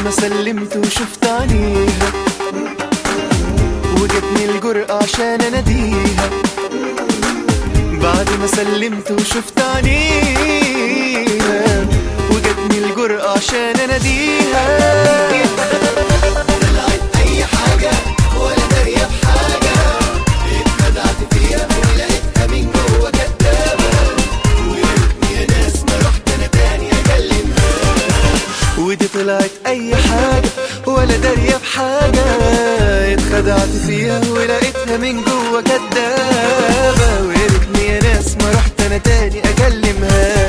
ما سلمت وشفت عينيها وجتني الجرأة عشان اناديها بعد ما سلمت وشفت عينيها وجتني الجرأة عشان اناديها طلعت اي حاجة ولا دارية بحاجة اتخدعت فيها ولقيتها من جوه كدابة وياريتني يا ناس ما رحت انا تاني اكلمها ودي طلعت اي حاجة ولا دارية بحاجة اتخدعت فيها ولقيتها من جوه كدابة ويا ريتني يا ناس ما رحت انا تاني اكلمها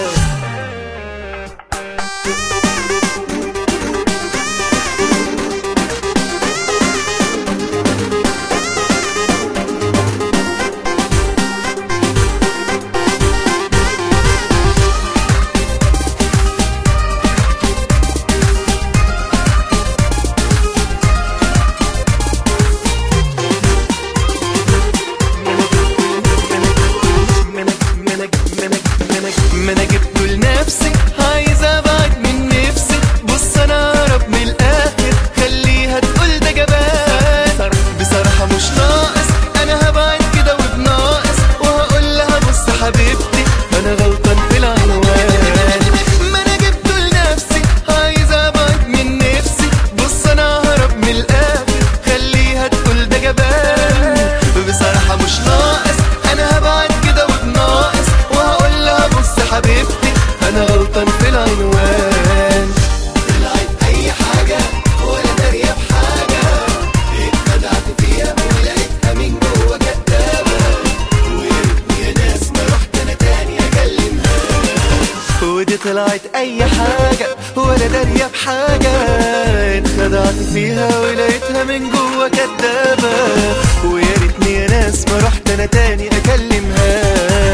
ما انا جبته لنفسي عايز ابعد من نفسي بص انا اقرب من الاخر خليها تقول ده جبان بصراحة مش ناقص انا هبعد كده وبناقص وهقول لها بص حبيبتي انا غلطان في العنوان ما انا جبته لنفسي عايز ابعد من نفسي بص انا ههرب من الاخر خليها تقول ده جبان بصراحة مش ناقص انا هبعد كده وبناقص وهقول لها بص حبيبتي انا غلطان في العنوان طلعت اي حاجة ولا دارية بحاجة اتخدعت فيها ولقيتها من جوه كدابة وياريتني يا ناس ما رحت انا تاني اكلمها ودي طلعت اي حاجة ولا دارية بحاجة اتخدعت فيها ولقيتها من جوه كدابة ويا ريتني يا ناس ما رحت انا تاني اكلمها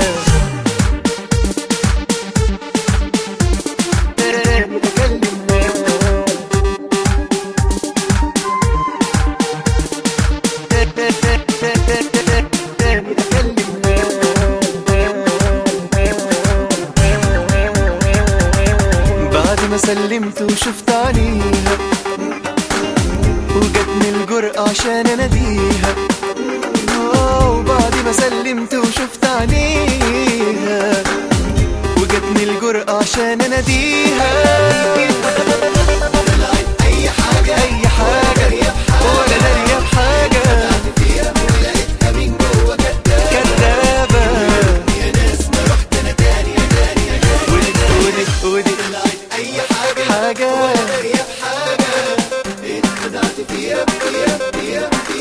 تاني أكلمها. تاني أكلمها. بعد ما سلمت وشفت عينيها وجتني الجرأة عشان اناديها آه، وبعد ما سلمت وشفت عينيها وجتني الجرأة عشان اناديها طلعت اي حاجة اي حاجة ولا دارية بحاجة اتخدعت فيها ولقيتها من جوه كدابة كدابة يا ناس ما رحت انا تاني تاني اكلمها ودي ودي ودي طلعت اي حاجة حاجة دارية بحاجة اتخدعت فيها فيها فيها